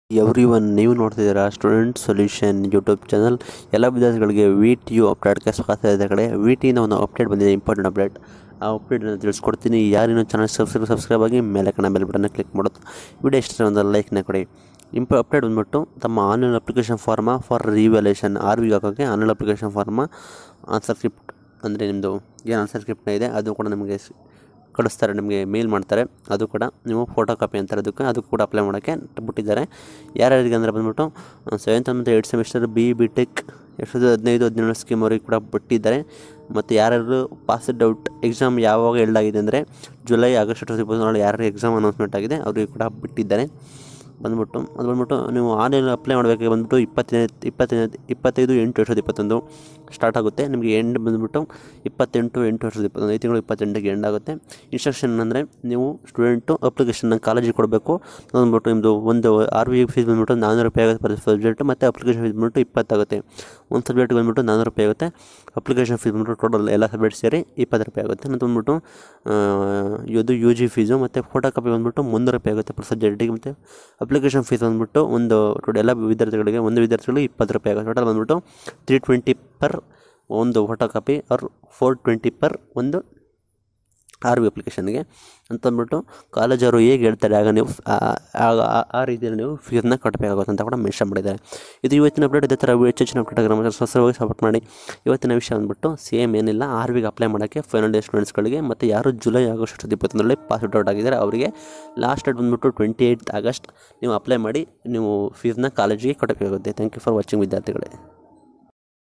every one ನೀವು ನೋಡ್ತಿದ್ದೀರಾ student solution YouTube channel ಎಲ್ಲ ವಿದ್ಯಾರ್ಥಿಗಳಿಗೆ ವಿ ಟಿ ಯು ಅಪ್ಡೇಟ್ಗೆ ಸ್ವಾಗತ ಇದೆ ಕಡೆ ವಿ ಟಿಯಿಂದ ಒಂದು ಅಪ್ಡೇಟ್ ಬಂದಿದೆ ಇಂಪಾರ್ಟೆಂಟ್ ಅಪ್ಡೇಟ್ ಆ ಅಪ್ಡೇಟ್ನ ತಿಳಿಸ್ಕೊಡ್ತೀನಿ ಯಾರಿನ್ನೂ ಚಾನಲ್ ಸಬ್ಸ್ಕ್ರೈಬ್ ಸಬ್ಸ್ಕ್ರೈಬ್ ಆಗಿ ಮೇಲೆ ಕಣ ಬೆಲ್ ಬಟನ್ನ ಕ್ಲಿಕ್ ಮಾಡೋದು ವಿಡಿಯೋ ಇಷ್ಟ ಒಂದು ಲೈಕ್ನ ಕೊಡಿ ಇಂಪ ಅಪ್ಡೇಟ್ ಬಂದ್ಬಿಟ್ಟು ತಮ್ಮ online application form for revaluation R ವಿಗೆ ಹಾಕೋಕ್ಕೆ online application form answer script ಅಂದರೆ ನಿಮ್ಮದು ಏನು ಆನ್ಸರ್ ಸ್ಕ್ರಿಪ್ಟ್ನ ಇದೆ ಅದು ಕೂಡ ನಮಗೆ ಸ್- ಕಳಿಸ್ತಾರೆ ನಿಮಗೆ ಮೇಲ್ ಮಾಡ್ತಾರೆ ಅದು ಕೂಡ ನೀವು ಫೋಟೋ ಕಾಪಿ ಅಂತಾರೆ ಅದಕ್ಕೆ ಅದು ಕೂಡ ಅಪ್ಲೈ ಮಾಡೋಕ್ಕೆ ಬಿಟ್ಟಿದ್ದಾರೆ ಯಾರ್ಯಾರಿಗೆ ಅಂದರೆ ಬಂದ್ಬಿಟ್ಟು ಸೆವೆಂತ್ ಮತ್ತು eight semester B B tech ಎರಡು ಸಾವಿರದ ಹದಿನೈದು ಹದಿನೇಳು ಸ್ಕೀಮ್ ಅವ್ರಿಗೆ ಕೂಡ ಬಿಟ್ಟಿದ್ದಾರೆ ಮತ್ತು ಯಾರ್ಯಾರು ಪಾಸ್ಡ್ ಔಟ್ ಎಕ್ಸಾಮ್ ಯಾವಾಗ ಎಲ್ಲಾಗಿದೆ ಅಂದರೆ ಜುಲೈ ಆಗಸ್ಟ್ ಟು ಇಪ್ಪತ್ತೇಳು ಯಾರ್ಯಾರು ಎಕ್ಸಾಮ್ ಅನೌನ್ಸ್ಮೆಂಟ್ ಆಗಿದೆ ಅವರಿಗೆ ಕೂಡ ಬಿಟ್ಟಿದ್ದಾರೆ ಬಂದ್ಬಿಟ್ಟು ಅದು ಬಂದ್ಬಿಟ್ಟು ನೀವು ಆನ್ಲೈನ್ ಅಪ್ಲೈ ಮಾಡಬೇಕಾಗಿ ಬಂದ್ಬಿಟ್ಟು ಇಪ್ಪತ್ತನೇ ಇಪ್ಪತ್ತನೇ ಇಪ್ಪತ್ತೈದು ಎಂಟು ಎರಡು ಸಾವಿರದ ಇಪ್ಪತ್ತೊಂದು ಸ್ಟಾರ್ಟ್ ಆಗುತ್ತೆ ನಿಮಗೆ ಎಂಡ್ ಬಂದ್ಬಿಟ್ಟು ಇಪ್ಪತ್ತೆಂಟು ಎಂಟು ಎರಡು ಸಾವಿರದ ಇಪ್ಪತ್ತೊಂದು ಐದು ತಿಂಗಳು ಇಪ್ಪತ್ತೆಂಟಿಗೆ ಎಂಡ್ ಆಗುತ್ತೆ ಇನ್ಸ್ಟ್ರಕ್ಷನ್ ಅಂದರೆ ನೀವು ಸ್ಟೂಡೆಂಟು ಅಪ್ಲಿಕೇಶನ್ನ ಕಾಲೇಜಿಗೆ ಕೊಡಬೇಕು ಅದು ಬಂದ್ಬಿಟ್ಟು ನಿಮ್ಮದು ಒಂದು ಆರ್ ವಿ ಫೀಸ್ ಬಂದ್ಬಿಟ್ಟು ನಾನ್ನೂರು ರೂಪಾಯಿ ಆಗುತ್ತೆ ಪರ್ ಸಬ್ಜೆಕ್ಟ್ ಮತ್ತು ಅಪ್ಲಿಕೇಶನ್ ಫೀಸ್ ಬಂದ್ಬಿಟ್ಟು ಇಪ್ಪತ್ತಾಗುತ್ತೆ ಒಂದು ಸಬ್ಜೆಕ್ಟ್ ಬಂದ್ಬಿಟ್ಟು ನಾನ್ನೂರು ರೂಪಾಯಿ ಆಗುತ್ತೆ ಅಪ್ಲಿಕೇಶನ್ ಫೀಸ್ ಬಂದ್ಬಿಟ್ಟು ಟೋಟಲ್ ಎಲ್ಲ ಸಬ್ಜೆಕ್ಟ್ ಸೇರಿ ಇಪ್ಪತ್ತು ರೂಪಾಯಿ ಆಗುತ್ತೆ ಮತ್ತು ಬಂದ್ಬಿಟ್ಟು ಆ, ಇದು ಯು ಜಿ ಫೀಸು ಮತ್ತು ಫೋಟೋ ಕಾಪಿ ಬಂದ್ಬಿಟ್ಟು ಮುನ್ನೂರು ರೂಪಾಯಿ ಆಗುತ್ತೆ ಪರ್ ಸಬ್ಜೆಕ್ಟಿಗೆ ಮತ್ತು ಅಪ್ಲಿಕೇಶನ್ ಫೀಸ್ ಬಂದ್ಬಿಟ್ಟು ಒಂದು ಟೋಟಲ್ ಎಲ್ಲ ವಿದ್ಯಾರ್ಥಿಗಳಿಗೆ ಒಂದು ವಿದ್ಯಾರ್ಥಿಗಳಿಗೆ ಇಪ್ಪತ್ತು ರೂಪಾಯಿ ಆಗುತ್ತೆ ಟೋಟಲ್ ಬಂದ್ಬಿಟ್ಟು ತ್ರೀ ಟ್ವೆಂಟಿ ಪರ್ ಒಂದು ಫೋಟೋ ಕಾಪಿ ಅವ್ರ ಫೋರ್ ಟ್ವೆಂಟಿ ಪರ್ ಒಂದು ಆರ್ ವಿ ಅಪ್ಲಿಕೇಶನ್ಗೆ ಅಂತಂದ್ಬಿಟ್ಟು ಕಾಲೇಜವರು ಹೇಗೆ ಹೇಳ್ತಾರೆ ಆಗ ನೀವು ಆ- ಆಗ ಆ- ಆ ರೀತಿಯಲ್ಲಿ ನೀವು ಫೀಸ್ನ ಕಟ್ಟಬೇಕಾಗುತ್ತೆ ಅಂತ ಕೂಡ ಮೆನ್ಷನ್ ಮಾಡಿದ್ದಾರೆ ಇದು ಇವತ್ತಿನ ಅಪ್ಡೇಟ್ ಇದೇ ಥರ ಹೆಚ್ಚು ಹೆಚ್ಚಿನ ಅಪ್ಡೇಟ್ ಆಗಿರೋ ಸ್ವಸ್ಥವಾಗಿ ಸಪೋರ್ಟ್ ಮಾಡಿ ಇವತ್ತಿನ ವಿಷಯ ಬಂದ್ಬಿಟ್ಟು ಸೇಮ್ ಏನಿಲ್ಲ ಆರ್ ವಿಗೆ ಅಪ್ಲೈ ಮಾಡೋಕ್ಕೆ ಫೈನಲ್ ಡೇ ಸ್ಟೂಡೆಂಟ್ಸ್ಗಳಿಗೆ ಮತ್ತು ಯಾರು ಜುಲೈ ಆಗಸ್ಟ್ ಇಪ್ಪತ್ತೊಂದರಲ್ಲಿ ಪಾಸ್ ಔಟ್ ಆಗಿದ್ದಾರೆ ಅವರಿಗೆ ಲಾಸ್ಟ್ ಡೇಟ್ ಬಂದ್ಬಿಟ್ಟು ಟ್ವೆಂಟಿ ಏಯ್ಟ್ ಆಗಸ್ಟ್ ನೀವು ಅಪ್ಲೈ ಮಾಡಿ ನೀವು ಫೀಸ್ನ ಕಾಲೇಜಿಗೆ ಕಟ್ಟಬೇಕಾಗುತ್ತೆ ಥ್ಯಾಂಕ್ ಯು ಫಾರ್ ವಾಚಿಂಗ್ ವಿದ್ಯಾರ್ಥಿಗಳೇ